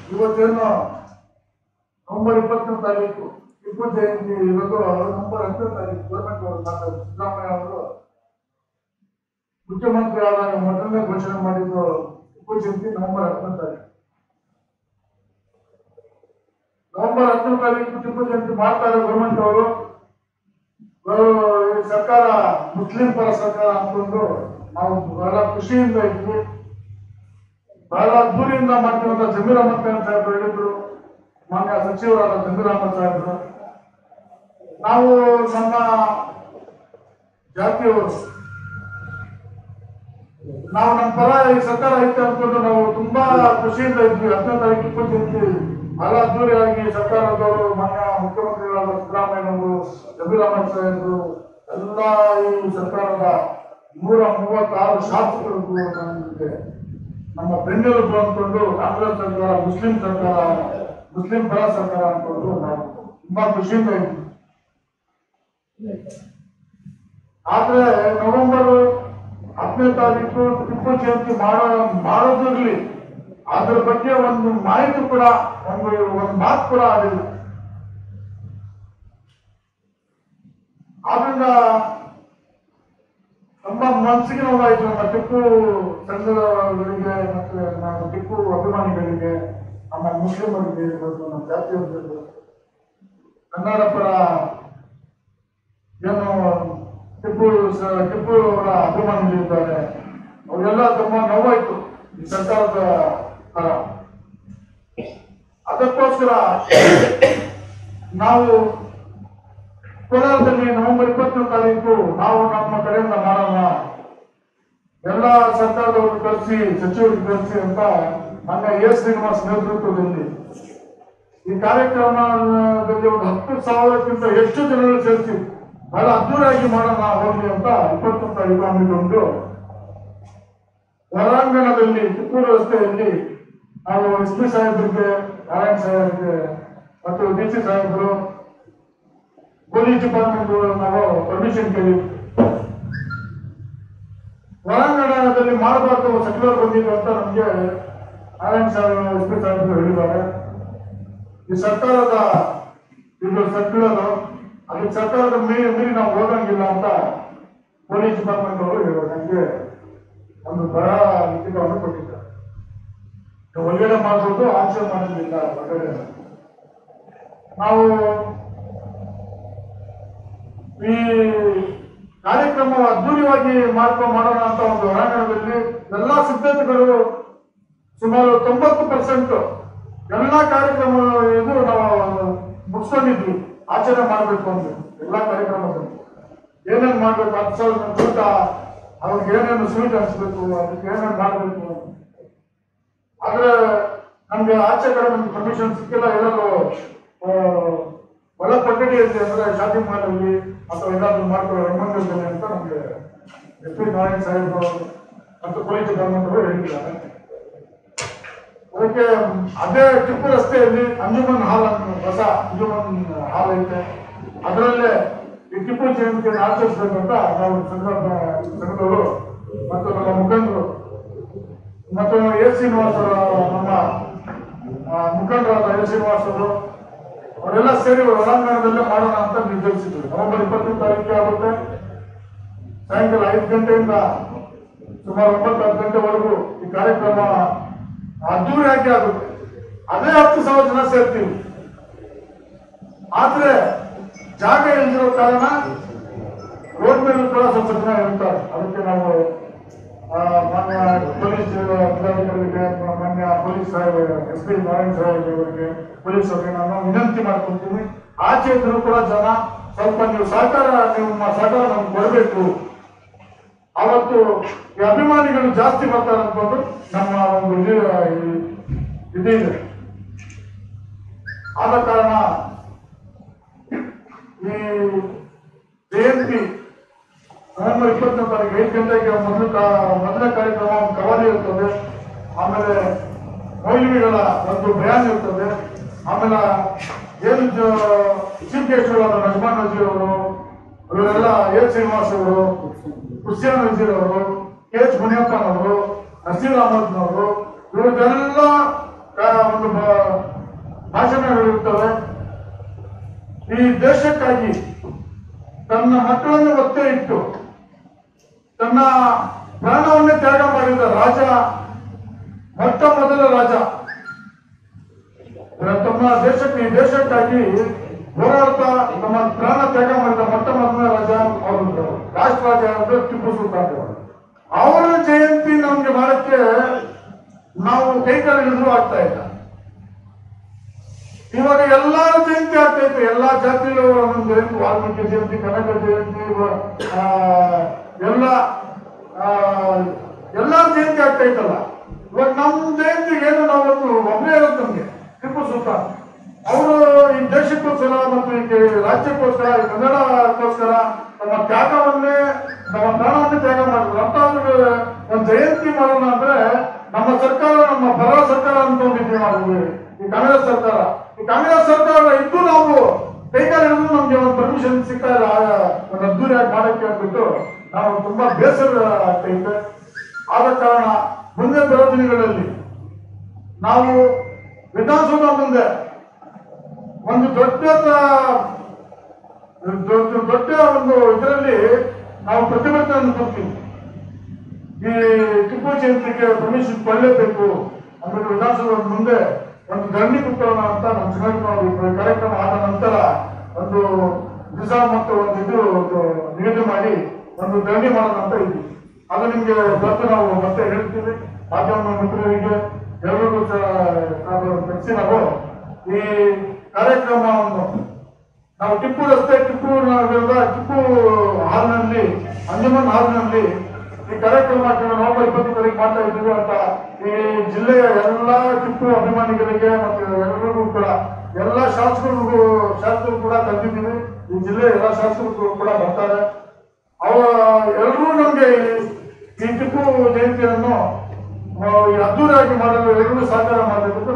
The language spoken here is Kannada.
ಇವತ್ತೇನು ನವೆಂಬರ್ ಇಪ್ಪತ್ತನೇ ತಾರೀಕು ಟಿಪ್ಪು ಜಯಂತಿ ಇರೋದು ನವೆಂಬರ್ ಹತ್ತನೇ ತಾರೀಕು ಗೌರ್ಮೆಂಟ್ ಅವರು ಮಾತಾಡಿದ್ರು ಸಿದ್ದರಾಮಯ್ಯ ಅವರು ಮುಖ್ಯಮಂತ್ರಿ ಆದಾಗ ಮೊದಲನೇ ಘೋಷಣೆ ಮಾಡಿದ್ದು ಟಿಪ್ಪು ಜಯಂತಿ ನವೆಂಬರ್ ಹತ್ತನೇ ತಾರೀಕು ನವೆಂಬರ್ ಹತ್ತನೇ ತಾರೀಕು ಟಿಪ್ಪು ಜಯಂತಿ ಮಾಡ್ತಾರೆ ಗೌರ್ಮೆಂಟ್ ಅವರು ಗೌ- ಈ ಸರ್ಕಾರ ಮುಸ್ಲಿಂ ಪರ ಸರ್ಕಾರ ಅನ್ಕೊಂಡು ನಾವು ಬಹಳ ಖುಷಿಯಿಂದ ಇದ್ವಿ ಬಹಳ ಅದ್ದೂರಿಯಿಂದ ಮಾಡ್ತೀವಿ ಅಂತ ಜಮೀರ್ ಅಹಮದ್ ಖಾನ್ ಸಾಹೇಬರು ಹೇಳಿದ್ರು ಮಾನ್ಯ ಸಚಿವರಾದ ಜಮೀರ್ ಅಹಮದ್ ಸಾಹೇಬರು ನಾವು ನಮ್ಮ ಜಾತಿಯವರು ನಾವು ನಮ್ಮ ಪರ ಈ ಸರ್ಕಾರ ಐತೆ ಅನ್ಕೊಂಡು ನಾವು ತುಂಬಾ ಖುಷಿಯಿಂದ ಇದ್ವಿ ಹತ್ತನೇ ತಾರೀಕು ಟಿಪ್ಪು ಜಯಂತಿ ಬಹಳ ಅದ್ದೂರಿಯಾಗಿ ಸರ್ಕಾರದವರು ಮಾನ್ಯ ಮುಖ್ಯಮಂತ್ರಿಗಳಾದ ಸಿದ್ದರಾಮಯ್ಯನವರು ಜಮೀರ್ ಅಹಮದ್ ಸಾಹೇಬರು ಎಲ್ಲ ಈ ಸರ್ಕಾರದ ನೂರ ಮೂವತ್ತಾರು ಶಾಸಕರಿಗೂ ನಮಗೆ ನಮ್ಮ ಬೆಂಗಳೂರು ಅಂದ್ಕೊಂಡು ಕಾಂಗ್ರೆಸ್ ಸರ್ಕಾರ ಮುಸ್ಲಿಂ ಸರ್ಕಾರ ಮುಸ್ಲಿಂ ಪರ ಸರ್ಕಾರ ಅನ್ಕೊಂಡು ನಾವು ತುಂಬಾ ಖುಷಿಯಿಂದ ಇದ್ವಿ ಆದ್ರೆ ನವೆಂಬರ್ ಹತ್ತನೇ ತಾರೀಕು ಟಿಪ್ಪು ಜಯಂತಿ ಮಾಡೋ ಮಾಡೋದಿರ್ಲಿ ಅದ್ರ ಬಗ್ಗೆ ಒಂದು ಮಾಹಿತಿ ಕೂಡ ಒಂದು ಒಂದು ಮಾತು ಕೂಡ ಆಗಿಲ್ಲ ಆದ್ರಿಂದ ತುಂಬಾ ಮನಸ್ಸಿಗೆ ನೋವಾಯಿತು ನಮ್ಮ ಟಿಪ್ಪು ಸಂಘಗಳಿಗೆ ಮತ್ತೆ ನಮ್ಮ ಟಿಪ್ಪು ಅಭಿಮಾನಿಗಳಿಗೆ ನಮ್ಮ ಮುಸ್ಲಿಮರಿಗೆ ಮತ್ತು ನಮ್ಮ ಜಾತಿಯವರಿಗೆ ಕನ್ನಡ ಪರ ಏನು ಟಿಪ್ಪು ಸ- ಟಿಪ್ಪು ಅವರ ಅಭಿಮಾನಿಗಳಿದ್ದಾರೆ ಅವರೆಲ್ಲ ತುಂಬಾ ನೋವಾಯ್ತು ಈ ಸರ್ಕಾರದ ಪರ ಅದಕ್ಕೋಸ್ಕರ ನಾವು ಕೋಲಾರದಲ್ಲಿ ನವೆಂಬರ್ ಇಪ್ಪತ್ತನೇ ತಾರೀಕು ನಾವು ನಮ್ಮ ಕಡೆಯಿಂದ ಮಾಡೋಣ ಎಲ್ಲ ಸರ್ಕಾರದವರು ಕರೆಸಿ ಸಚಿವರಿಗೆ ಕರೆಸಿ ಅಂತ ನನ್ನ ಎ ಶ್ರೀನಿವಾಸ್ ನೇತೃತ್ವದಲ್ಲಿ ಈ ಕಾರ್ಯಕ್ರಮದಲ್ಲಿ ಒಂದು ಹತ್ತು ಸಾವಿರಕ್ಕಿಂತ ಹೆಚ್ಚು ಜನರು ಸೇರಿಸಿ ಬಹಳ ಅದ್ದೂರಿಯಾಗಿ ಮಾಡೋಣ ಹೋಗ್ಲಿ ಅಂತ ಇಪ್ಪತ್ತನೇ ತಾರೀಕು ಹಮ್ಮಿಕೊಂಡು ಹೊರಾಂಗಣದಲ್ಲಿ ಟಿಪ್ಪು ರಸ್ತೆಯಲ್ಲಿ ನಾವು ಎಸ್ ಪಿ ಸಾಹೇಬರಿಗೆ ನಾರಾಯಣ ಸಾಹೇಬರಿಗೆ ಮತ್ತು ಡಿ ಸಿ ಸಾಹೇಬರು ಪೊಲೀಸ್ ಡಿಪಾರ್ಟ್ಮೆಂಟ್ ನಾವು ಪರ್ಮಿಷನ್ ಕೇಳಿ ಹೊರಾಂಗಣದಲ್ಲಿ ಮಾಡಬಾರ್ದು ಸೆಕ್ಯುಲರ್ ಬಂದಿದೆ ಅಂತ ನಮಗೆ ನಾರಾಯಣ ಸಾಹೇಬ್ ಎಸ್ ಪಿ ಸಾಹೇಬರು ಹೇಳಿದ್ದಾರೆ ಈ ಸರ್ಕಾರದ ಇದು ಸೆಕ್ಯುಲರ್ ಅದಕ್ಕೆ ಸರ್ಕಾರದ ಮೀರಿ ಮೀರಿ ನಾವು ಹೋಗಂಗಿಲ್ಲ ಅಂತ ಪೊಲೀಸ್ ಡಿಪಾರ್ಟ್ಮೆಂಟ್ ಅವರು ಹೇಳೋದು ನಮಗೆ ಒಂದು ಬರ ಲಿಖಿತವನ್ನು ಕೊಟ್ಟಿದ್ದಾರೆ ನೀವು ಒಳಗಡೆ ಮಾಡ್ಬೋದು ಆಚೆ ಮಾಡೋದಿಲ್ಲ ಹೊರಗಡೆ ನಾವು ಈ ಕಾರ್ಯಕ್ರಮ ಅದ್ದೂರಿಯಾಗಿ ಮಾಡ್ಕೊಂಡು ಮಾಡೋಣ ಅಂತ ಒಂದು ಹೊರಾಂಗಣದಲ್ಲಿ ಎಲ್ಲಾ ಸಿದ್ಧತೆಗಳು ಸುಮಾರು ತೊಂಬತ್ತು ಪರ್ಸೆಂಟ್ ಎಲ್ಲಾ ಕಾರ್ಯಕ್ರಮ ಇದು ನಾವು ಮುಗಿಸ್ಕೊಂಡಿದ್ವಿ ಆಚರಣೆ ಮಾಡಬೇಕು ಅಂತ ಎಲ್ಲಾ ಕಾರ್ಯಕ್ರಮಗಳು ಏನೇನು ಮಾಡ್ಬೇಕು ಹತ್ತು ಸಾವಿರ ಊಟ ಅವ್ರಿಗೆ ಏನೇನು ಸ್ವೀಟ್ ಹಂಚ್ಬೇಕು ಅದಕ್ಕೆ ಏನೇನು ಮಾಡಬೇಕು ಆದ್ರೆ ನಮ್ಗೆ ಆಚೆ ಕಡೆ ನಮ್ಗೆ ಪರ್ಮಿಷನ್ ಸಿಕ್ಕಿಲ್ಲ ಎಲ್ಲರೂ ಆ, ಒಳ ಕೊಠಡಿ ಐತೆ ಅಂದ್ರೆ ಶಾಪಿಂಗ್ ಮಾಲಲ್ಲಿ ಅಥವಾ ಏನಾದ್ರು ಮಾಡ್ಕೊಳ್ಳೋ ರಂಗಮಂದಿರದಲ್ಲಿ ಅಂತ ನಮ್ಗೆ ಎಸ್ ಪಿ ನಾರಾಯಣ ಸಾಹೇಬರು ಮತ್ತು ಪೊಲೀಸ್ ಡಿಪಾರ್ಟ್ಮೆಂಟ್ ಅವರು ಹೇಳಿದ್ದಾರೆ ಅದಕ್ಕೆ ಅದೇ ಟಿಪ್ಪು ರಸ್ತೆಯಲ್ಲಿ ಅಂಜುಮನ್ ಹಾಲ್ ಅಂತ ಹೊಸ ಅಂಜುಮನ್ ಹಾಲ್ ಐತೆ ಅದರಲ್ಲೇ ಈ ಟಿಪ್ಪು ಜಯಂತಿಯನ್ನು ಆಚರಿಸಬೇಕು ಅಂತ ನಾವು ಸಂದರ್ಭ ಸಂಘದವರು ಮತ್ತು ನಮ್ಮ ಮುಖಂಡರು ಮತ್ತು ಎ ಶ್ರೀನಿವಾಸ್ ಅವರ ನಮ್ಮ ಆ, ಮುಖಂಡರಾದ ಎ ಶ್ರೀನಿವಾಸ್ ಅವರು ಅವರೆಲ್ಲ ಸೇರಿ ಒಳಾಂಗಣದಲ್ಲೇ ಮಾಡೋಣ ಅಂತ ನಿರ್ಧರಿಸಿದ್ರು ನವೆಂಬರ್ ಇಪ್ಪತ್ತನೇ ತಾರೀಕಿಗೆ ಆಗುತ್ತೆ ಸಾಯಂಕಾಲ ಐದು ಗಂಟೆಯಿಂದ ಸುಮಾರು ಒಂಬತ್ತು ಹತ್ತು ಗಂಟೆವರೆಗೂ ಈ ಕಾರ್ಯಕ್ರಮ ಅದ್ದೂರಿಯಾಗಿ ಆಗುತ್ತೆ ಅದೇ ಹತ್ತು ಸಾವಿರ ಜನ ಸೇರ್ತೀವಿ ಆದ್ರೆ ಜಾಗ ಇಲ್ದಿರೋ ಕಾರಣ ರೋಡ್ ಮೇಲೂ ಕೂಡ ಸ್ವಲ್ಪ ಜನ ಇರ್ತಾರೆ ಅದಕ್ಕೆ ನಾವು ಆ, ಮಾನ್ಯ ಪೊಲೀಸ್ ಅಧಿಕಾರಿಗಳಿಗೆ ಮಾನ್ಯ ಪೊಲೀಸ್ ಸಾಹೇಬ್ ಎಸ್ ಪಿ ನಾರಾಯಣ ಸಾಹೇಬ್ ಅವರಿಗೆ ಪೊಲೀಸ್ ಅವರಿಗೆ ನಾನು ವಿನಂತಿ ಮಾಡ್ಕೊಂತೀನಿ ಆಚೆ ಇದ್ರು ಕೂಡ ಜನ ಸ್ವಲ್ಪ ನೀವು ಸಹಕಾರ ನಿಮ್ಮ ಸಹಕಾರ ನಮ್ಗೆ ಕೊಡಬೇಕು ಅವತ್ತು ಈ ಅಭಿಮಾನಿಗಳು ಜಾಸ್ತಿ ಬರ್ತಾರೆ ಅನ್ಕೊಂಡು ನಮ್ಮ ಒಂದು ಇದು ಈ- ಇದಿದೆ ಆದ ಕಾರಣ ಈ ಜಯಂತಿ ನವೆಂಬರ್ ಇಪ್ಪತ್ತನೇ ತಾರೀಕು ಐದು ಗಂಟೆಗೆ ಮೊದಲು ಕಾ- ಮೊದಲನೇ ಕಾರ್ಯಕ್ರಮ ಒಂದು ಕವಾಲಿ ಇರ್ತದೆ ಆಮೇಲೆ ಮೌಲ್ವಿಗಳ ಒಂದು ಬಯಾನ್ ಇರ್ತದೆ ಆಮೇಲೆ ಏನು ಚೀಫ್ ಗೆಸ್ಟ್ ಅವರು ರಜಮಾನ್ ನಜೀರ್ ಅವರು ಇವರೆಲ್ಲ ಎ ಶ್ರೀನಿವಾಸ್ ಅವರು ಹುಸೇನ್ ನಜೀರ್ ಅವರು ಕೆ ಎಚ್ ಮುನಿಯಪ್ಪನ್ ಅವರು ನಸೀರ್ ಅಹಮದ್ ಅವರು ಇವರಿಗೆಲ್ಲ ಆ, ಒಂದು ಬ- ಘಟನೆಗಳಿರ್ತವೆ ಈ ದೇಶಕ್ಕಾಗಿ ತನ್ನ ಮಕ್ಕಳನ್ನು ಒತ್ತೆ ಇಟ್ಟು ತನ್ನ ಪ್ರಾಣವನ್ನೇ ತ್ಯಾಗ ಮಾಡಿದ ರಾಜ ಮೊಟ್ಟ ಮೊದಲ ರಾಜ ತಮ್ಮ ದೇಶಕ್ಕೆ ಈ ದೇಶಕ್ಕಾಗಿ ಹೋರಾಡ್ತಾ ನಮ್ಮ ಪ್ರಾಣ ತ್ಯಾಗ ಮಾಡಿದ ಮೊಟ್ಟ ಮೊದಲ ರಾಜ ಅವರು ರಾಷ್ಟ್ರ ರಾಜ ಅಂದ್ರೆ ಟಿಪ್ಪು ಸುಲ್ತಾನ್ ಅವರು. ಅವರ ಜಯಂತಿ ನಮ್ಗೆ ಮಾಡಕ್ಕೆ ನಾವು ಕೈಕಾಲು ಹಿಡಿದ್ರು ಆಗ್ತಾ ಇಲ್ಲ ಇವಾಗ ಎಲ್ಲಾರ ಜಯಂತಿ ಆಗ್ತೈತೆ ಎಲ್ಲಾ ಜಾತಿಗಳು ಒಂದೊಂದು ಜಯಂತಿ ವಾಲ್ಮೀಕಿ ಜಯಂತಿ ಕನಕ ಜಯಂತಿ ಆ, ಎಲ್ಲ ಆ, ಎಲ್ಲಾರ ಜಯಂತಿ ಆಗ್ತೈತಲ್ಲ ಇವಾಗ ನಮ್ಮ ಜಯಂತಿ ಏನು ನಾವು ಒಂದು ಒಬ್ಬರೇ ಇರೋದು ನಮ್ಗೆ ಟಿಪ್ಪು ಸುಲ್ತಾನ್ ಅವರು ಈ ದೇಶಕ್ಕೋಸ್ಕರ ಮತ್ತು ಈ ರಾಜ್ಯಕ್ಕೋಸ್ಕರ ಈ ಕನ್ನಡಕ್ಕೋಸ್ಕರ ನಮ್ಮ ತ್ಯಾಗವನ್ನೇ ನಮ್ಮ ಪ್ರಾಣವನ್ನೇ ತ್ಯಾಗ ಮಾಡಿದ್ರು ಅಂತ ಅವ್ರಿಗೆ ಒಂದು ಜಯಂತಿ ಮಾಡೋಣ ಅಂದ್ರೆ ನಮ್ಮ ಸರ್ಕಾರ ನಮ್ಮ ಪರ ಸರ್ಕಾರ ಅನ್ಕೊಂಡಿದ್ವಿ ನಾವು ಈ ಕಾಂಗ್ರೆಸ್ ಸರ್ಕಾರ ಈ ಕಾಂಗ್ರೆಸ್ ಸರ್ಕಾರ ಇದ್ದು ನಾವು ಕೈಗಾರ ಹಿಡಿದು ನಮ್ಗೆ ಒಂದು ಪರ್ಮಿಷನ್ ಸಿಗ್ತಾ ಇಲ್ಲ ಆ, ಒಂದು ಅದ್ದೂರಿಯಾಗಿ ಮಾಡಕ್ಕೆ ಅಂದ್ಬಿಟ್ಟು ನಾವು ತುಂಬಾ ಬೇಸರ ಆಗ್ತೈತೆ ಆದ ಕಾರಣ ಮುಂದೆ ಬರೋ ದಿನಗಳಲ್ಲಿ ನಾವು ವಿಧಾನಸೌಧ ಮುಂದೆ ಒಂದು ದೊಡ್ಡ ದೊಡ್ಡ ದೊಡ್ಡ ಒಂದು ಇದರಲ್ಲಿ ನಾವು ಪ್ರತಿಭಟನೆ ಕೊಡ್ತೀವಿ ಈ ಟಿಪ್ಪು ಜಯಂತಿಗೆ ಪರ್ಮಿಷನ್ ಕೊಳ್ಳೇಬೇಕು ಅಂದ್ಬಿಟ್ಟು ವಿಧಾನಸೌಧ ಮುಂದೆ ಒಂದು ಧರಣಿ ಕುತ್ಕೊಳ್ಳೋಣ ಅಂತ ನಮ್ಮ ಚುನಾವಣೆ ಕಾರ್ಯಕ್ರಮ ಆದ ನಂತರ ಒಂದು ದಿವಸ ಮತ್ತು ಒಂದು ಇದು ಒಂದು ನಿಗದಿ ಮಾಡಿ ಒಂದು ಧರಣಿ ಮಾಡೋಣ ಅಂತ ಇದ್ವಿ ಅದು ನಿಮ್ಗೆ ಗೊತ್ತು ನಾವು ಮತ್ತೆ ಹೇಳ್ತೀವಿ ಮಾಧ್ಯಮ ಮಿತ್ರರಿಗೆ ಎಲ್ಲರಿಗೂ ತಿಳಿಸಿ ನಾವು ಈ ಕಾರ್ಯಕ್ರಮವನ್ನು ನಾವು ಟಿಪ್ಪು ರಸ್ತೆ ಟಿಪ್ಪು ವಿರುದ್ಧ ಟಿಪ್ಪು ಹಾಲ್ನಲ್ಲಿ ಅಂಜುಮನ್ ಹಾಲ್ನಲ್ಲಿ ಈ ಕಾರ್ಯಕ್ರಮ ನವೆಂಬರ್ ಇಪ್ಪತ್ತು ತಾರೀಕು ಮಾಡ್ತಾ ಇದ್ದೀವಿ ಅಂತ ಈ ಜಿಲ್ಲೆಯ ಎಲ್ಲ ಟಿಪ್ಪು ಅಭಿಮಾನಿಗಳಿಗೆ ಮತ್ತು ಎಲ್ಲರಿಗೂ ಕೂಡ ಎಲ್ಲ ಶಾಸಕರಿಗೂ ಶಾಸಕರು ಕೂಡ ಕರೆದಿದ್ದೀವಿ ಈ ಜಿಲ್ಲೆಯ ಎಲ್ಲ ಶಾಸಕರು ಕೂಡ ಬರ್ತಾರೆ ಅವ ಎಲ್ಲರೂ ನಮಗೆ ಈ ಟಿಪ್ಪು ಜಯಂತಿಯನ್ನು ಆ, ಈ ಅದ್ದೂರಿಯಾಗಿ ಮಾಡಲು ಎಲ್ಲರೂ ಸಹಕಾರ ಮಾಡಬೇಕು